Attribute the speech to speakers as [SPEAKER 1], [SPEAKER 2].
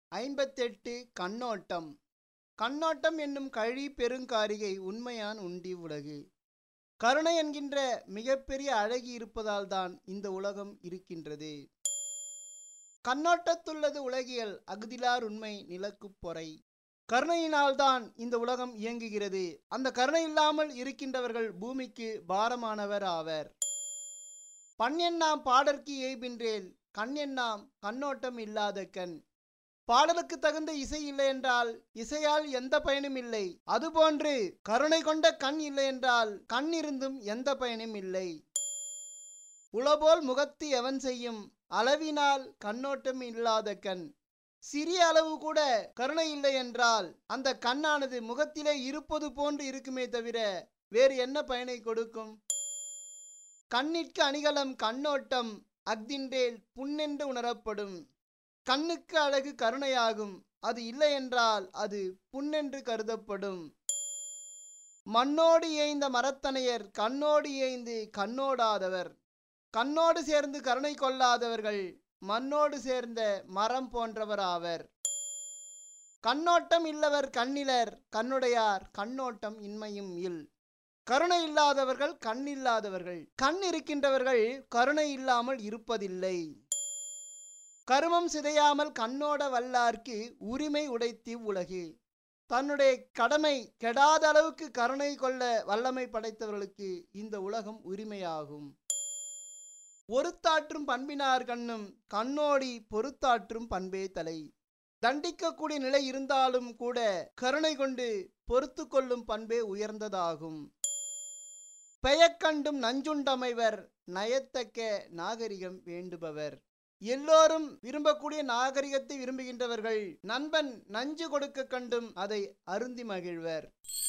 [SPEAKER 1] ஐம்பத்தெட்டு கண்ணோட்டம் கண்ணோட்டம் என்னும் கழி பெருங்காரிகை உண்மையான் உண்டி உலகு கருணை என்கின்ற மிகப்பெரிய அழகி இருப்பதால் தான் இந்த உலகம் இருக்கின்றது கண்ணோட்டத்துள்ளது உலகியல் அகுதிலார் உண்மை நிலக்குப் பொறை கருணையினால்தான் இந்த உலகம் இயங்குகிறது அந்த கருணை இல்லாமல் இருக்கின்றவர்கள் பூமிக்கு பாரமானவர் ஆவர் பண் எண்ணாம் பாடற்கு ஏய்பின்றேல் கண் எண்ணாம் கண்ணோட்டம் இல்லாத கண் பாடலுக்கு தகுந்த இசை இல்லை என்றால் இசையால் எந்த பயனும் இல்லை அதுபோன்று கருணை கொண்ட கண் இல்லை என்றால் கண் இருந்தும் எந்த பயனும் இல்லை உளபோல் முகத்து எவன் செய்யும் அளவினால் கண்ணோட்டம் இல்லாத கண் சிறிய அளவு கூட கருணை இல்லை என்றால் அந்த கண்ணானது முகத்திலே இருப்பது போன்று இருக்குமே தவிர வேறு என்ன பயனை கொடுக்கும் கண்ணிற்கு அணிகலம் கண்ணோட்டம் அக்தின்றேல் புண்ணென்று உணரப்படும் கண்ணுக்கு அழகு கருணையாகும் அது இல்லை என்றால் அது புண்ணென்று கருதப்படும் மண்ணோடு ஏய்ந்த மரத்தனையர் கண்ணோடு ஏய்ந்து கண்ணோடாதவர் கண்ணோடு சேர்ந்து கருணை கொள்ளாதவர்கள் மண்ணோடு சேர்ந்த மரம் போன்றவர் ஆவர் கண்ணோட்டம் இல்லவர் கண்ணிலர் கண்ணுடையார் கண்ணோட்டம் இன்மையும் இல் கருணை இல்லாதவர்கள் கண் இல்லாதவர்கள் கண் இருக்கின்றவர்கள் கருணை இல்லாமல் இருப்பதில்லை கருமம் சிதையாமல் கண்ணோட வல்லார்க்கு உரிமை உடைத்தி உலகு தன்னுடைய கடமை கெடாத அளவுக்கு கருணை கொள்ள வல்லமை படைத்தவர்களுக்கு இந்த உலகம் உரிமையாகும் ஒருத்தாற்றும் பண்பினார் கண்ணும் கண்ணோடி பொறுத்தாற்றும் பண்பே தலை தண்டிக்கக்கூடிய நிலை இருந்தாலும் கூட கருணை கொண்டு பொறுத்து கொள்ளும் பண்பே உயர்ந்ததாகும் பெயக்கண்டும் நஞ்சுண்டமைவர் நயத்தக்க நாகரிகம் வேண்டுபவர் எல்லோரும் விரும்பக்கூடிய நாகரிகத்தை விரும்புகின்றவர்கள் நண்பன் நஞ்சு கொடுக்க கண்டும் அதை அருந்தி மகிழ்வர்